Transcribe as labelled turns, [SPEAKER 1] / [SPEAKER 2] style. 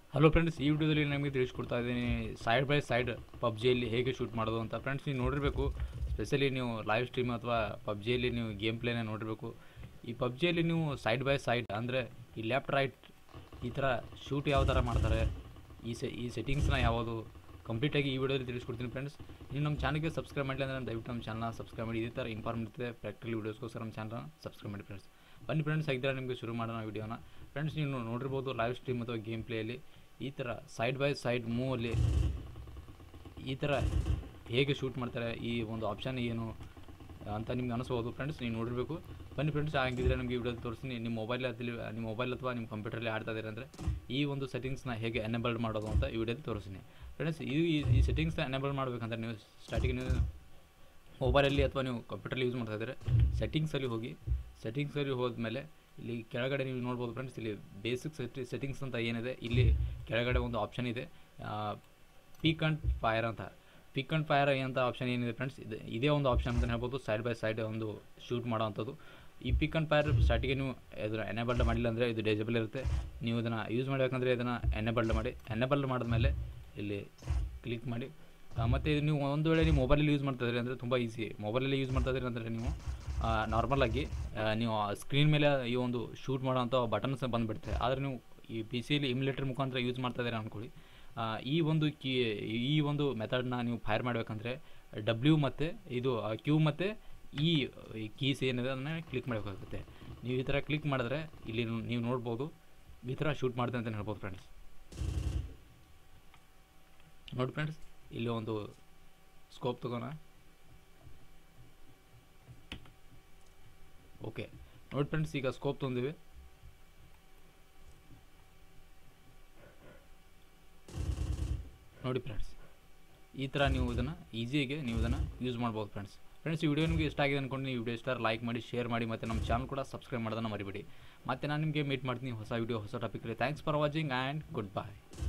[SPEAKER 1] hello friends ಈ ವಿಡಿಯೋದಲ್ಲಿ ನಿಮಗೆ ತಿಳಿಸ್ಕೊಡ್ತಾ ಇದ್ದೀನಿ ಸೈಡ್ ಬೈ ಸೈಡ್ ಪಬ್ಜಿಯಲ್ಲಿ ಹೇಗೆ ಶೂಟ್ ಮಾಡೋದು ಅಂತ ಫ್ರೆಂಡ್ಸ್ ನೀವು ನೋಡಿರಬೇಕು ಸ್ಪೆಷಲಿ ನೀವು ಲೈವ್ ಸ್ಟ್ರೀಮ್ ಅಥವಾ ಪಬ್ಜಿಯಲ್ಲಿ ನೀವು ಗೇಮ್ ಪ್ಲೇನ ನೋಡಿರಬೇಕು ಈ ಪಬ್ಜಿಯಲ್ಲಿ ನೀವು ಸೈಡ್ ಬೈ ಸೈಡ್ ಅಂದರೆ ಈ ಲೆಫ್ಟ್ ರೈಟ್ ಈ ಥರ ಶೂಟ್ ಯಾವ ಥರ ಮಾಡ್ತಾರೆ ಈ ಸೆ ಈ ಸೆಟ್ಟಿಂಗ್ಸ್ನ ಯಾವುದು ಕಂಪ್ಲೀಟಾಗಿ ಈ ವಿಡಿಯೋದಲ್ಲಿ ತಿಳಿಸ್ಕೊಡ್ತೀನಿ ಫ್ರೆಂಡ್ಸ್ ನೀವು ನಮ್ಮ ಚಾನಲ್ಗೆ ಸಬ್ಸ್ಕ್ರೈಬ್ ಮಾಡಲಿ ಅಂದರೆ ದಯವಿಟ್ಟು ನಮ್ಮ ಚಾನಲ್ನ ಸಬ್ಸ್ಕ್ರೈಬ್ ಮಾಡಿ ಇದೇ ಥರ ಇನ್ಫಾರ್ಮ್ ಇರ್ತದೆ ಪ್ರಾಕ್ಟಿಕಲ್ ವೀಡಿಯೋಸ್ಗೋಸ್ಕರ ನಮ್ಮ ಚಾನಲ್ನ ಸಬ್ಸ್ಕ್ರೈಬ್ ಮಾಡಿ ಫ್ರೆಂಡ್ಸ್ ಬನ್ನಿ ಫ್ರೆಂಡ್ಸ್ ಆಗಿದ್ದರೆ ನಿಮಗೆ ಶುರು ಮಾಡೋಣ ವಿಡಿಯೋನ ಫ್ರೆಂಡ್ಸ್ ನೀವು ನೋಡಿರ್ಬೋದು ಲೈವ್ ಸ್ಟ್ರೀಮ್ ಅಥವಾ ಗೇಮ್ ಪ್ಲೇಯಲ್ಲಿ ಈ ಥರ ಸೈಡ್ ಬೈ ಸೈಡ್ ಮೂವಲ್ಲಿ ಈ ಥರ ಹೇಗೆ ಶೂಟ್ ಮಾಡ್ತಾರೆ ಈ ಒಂದು ಆಪ್ಷನ್ ಏನು ಅಂತ ನಿಮ್ಗೆ ಅನಿಸ್ಬೋದು ಫ್ರೆಂಡ್ಸ್ ನೀವು ನೋಡಿರಬೇಕು ಬನ್ನಿ ಫ್ರೆಂಡ್ಸ್ ಹಾಗಿದ್ರೆ ನಿಮಗೆ ವಿಡಿಯೋ ತೋರಿಸ್ತೀನಿ ನಿಮ್ಮ ಮೊಬೈಲ್ ನಿಮ್ಮ ಮೊಬೈಲ್ ಅಥವಾ ನಿಮ್ಮ ಕಂಪ್ಯೂಟರಲ್ಲಿ ಆಡ್ತಾ ಇದ್ದಾರೆ ಅಂದರೆ ಈ ಒಂದು ಸೆಟ್ಟಿಂಗ್ಸ್ನ ಹೇಗೆ ಎನೇಬಲ್ಡ್ ಮಾಡೋದು ಅಂತ ಈ ವಿಡಿಯೋದಲ್ಲಿ ತೋರಿಸ್ತೀನಿ ಫ್ರೆಂಡ್ಸ್ ಈ ಈ ಸೆಟ್ಟಿಂಗ್ಸ್ನ ಎನೇಬಲ್ ಮಾಡಬೇಕಂದ್ರೆ ನೀವು ಸ್ಟಾರ್ಟಿಂಗ್ ನೀವು ಮೊಬೈಲಲ್ಲಿ ಅಥವಾ ನೀವು ಕಂಪ್ಯೂಟರಲ್ಲಿ ಯೂಸ್ ಮಾಡ್ತಾ ಇದ್ದರೆ ಸೆಟ್ಟಿಂಗ್ಸಲ್ಲಿ ಹೋಗಿ ಸೆಟ್ಟಿಂಗ್ಸಲ್ಲಿ ಹೋದ್ಮೇಲೆ ಇಲ್ಲಿ ಕೆಳಗಡೆ ನೀವು ನೋಡ್ಬೋದು ಫ್ರೆಂಡ್ಸ್ ಇಲ್ಲಿ ಬೇಸಿಕ್ ಸೆಟ್ಟಿ ಸೆಟ್ಟಿಂಗ್ಸ್ ಅಂತ ಏನಿದೆ ಇಲ್ಲಿ ಕೆಳಗಡೆ ಒಂದು ಆಪ್ಷನ್ ಇದೆ ಪೀಕ್ ಆ್ಯಂಡ್ ಫೈರ್ ಅಂತ ಪಿಕ್ ಆ್ಯಂಡ್ ಫೈರ್ ಅಂತ ಆಪ್ಷನ್ ಏನಿದೆ ಫ್ರೆಂಡ್ಸ್ ಇದೆ ಇದೇ ಒಂದು ಆಪ್ಷನ್ ಅಂತ ಹೇಳ್ಬೋದು ಸೈಡ್ ಬೈ ಸೈಡ್ ಒಂದು ಶೂಟ್ ಮಾಡೋ ಅಂಥದ್ದು ಈ ಪಿಕ್ ಆ್ಯಂಡ್ ಫೈರ್ ಸ್ಟಾರ್ಟಿಗೆ ನೀವು ಇದನ್ನು ಎನೇಬಲ್ಡ್ ಮಾಡಿಲ್ಲ ಅಂದರೆ ಇದು ಡಿಸೇಬಲ್ ಇರುತ್ತೆ ನೀವು ಇದನ್ನು ಯೂಸ್ ಮಾಡಬೇಕಂದ್ರೆ ಇದನ್ನು ಎನೇಬಲ್ಡ್ ಮಾಡಿ ಎನೇಬಲ್ಡ್ ಮಾಡಿದ್ಮೇಲೆ ಇಲ್ಲಿ ಕ್ಲಿಕ್ ಮಾಡಿ ಮತ್ತು ಇದು ನೀವು ಒಂದು ವೇಳೆ ನೀವು ಮೊಬೈಲಲ್ಲಿ ಯೂಸ್ ಮಾಡ್ತಾ ಇದ್ದೀರಿ ಅಂದರೆ ತುಂಬ ಈಸಿ ಮೊಬೈಲಲ್ಲಿ ಯೂಸ್ ಮಾಡ್ತಾ ಇದ್ದೀರಿ ಅಂದರೆ ನೀವು ನಾರ್ಮಲಾಗಿ ನೀವು ಸ್ಕ್ರೀನ್ ಮೇಲೆ ಈ ಒಂದು ಶೂಟ್ ಮಾಡೋವಂಥ ಬಟನ್ಸ್ ಬಂದುಬಿಡುತ್ತೆ ಆದರೆ ನೀವು ಈ ಪಿ ಸಿಯಲ್ಲಿ ಇಮ್ಯುಲೇಟರ್ ಮುಖಾಂತರ ಯೂಸ್ ಮಾಡ್ತಾ ಇದ್ದೀರಾ ಅಂದ್ಕೊಳ್ಳಿ ಈ ಒಂದು ಕೀ ಈ ಒಂದು ಮೆಥಡ್ನ ನೀವು ಫೈರ್ ಮಾಡಬೇಕಂದ್ರೆ ಡಬ್ಲ್ಯೂ ಮತ್ತು ಇದು ಕ್ಯೂ ಮತ್ತು ಈ ಕೀಸ್ ಏನಿದೆ ಅದನ್ನ ಕ್ಲಿಕ್ ಮಾಡಬೇಕಾಗುತ್ತೆ ನೀವು ಈ ಥರ ಕ್ಲಿಕ್ ಮಾಡಿದ್ರೆ ಇಲ್ಲಿ ನೀವು ನೋಡ್ಬೋದು ಈ ಥರ ಶೂಟ್ ಮಾಡಿದೆ ಅಂತ ಹೇಳ್ಬೋದು ಫ್ರೆಂಡ್ಸ್ ನೋಡಿ ಫ್ರೆಂಡ್ಸ್ ಇಲ್ಲಿ ಒಂದು ಸ್ಕೋಪ್ ತಗೋಣ ಓಕೆ ನೋಡಿ ಫ್ರೆಂಡ್ಸ್ ಈಗ ಸ್ಕೋಪ್ ತಂದಿವಿ ನೋಡಿ ಫ್ರೆಂಡ್ಸ್ ಈ ಥರ ನೀವು ಇದನ್ನು ಈಸಿಯಾಗಿ ನೀವು ಇದನ್ನು ಯೂಸ್ ಮಾಡ್ಬೋದು ಫ್ರೆಂಡ್ಸ್ ಫ್ರೆಂಡ್ಸ್ ಈ ವಿಡಿಯೋ ನಿಮಗೆ ಇಷ್ಟ ಆಗಿದೆ ಅಂದ್ಕೊಂಡು ನೀವು ವಿಡಿಯೋ ಇಷ್ಟ ಲೈಕ್ ಮಾಡಿ ಶೇರ್ ಮಾಡಿ ಮತ್ತು ನಮ್ಮ ಚಾನಲ್ ಕೂಡ ಸಬ್ಸ್ಕ್ರೈಬ್ ಮಾಡೋದನ್ನು ಮರಿಬೇಡಿ ಮತ್ತು ನಾನು ನಿಮಗೆ ಮೀಟ್ ಮಾಡ್ತೀನಿ ಹೊಸ ವಿಡಿಯೋ ಹೊಸ ಟಾಪಿಕಲ್ಲಿ thanks for watching and good bye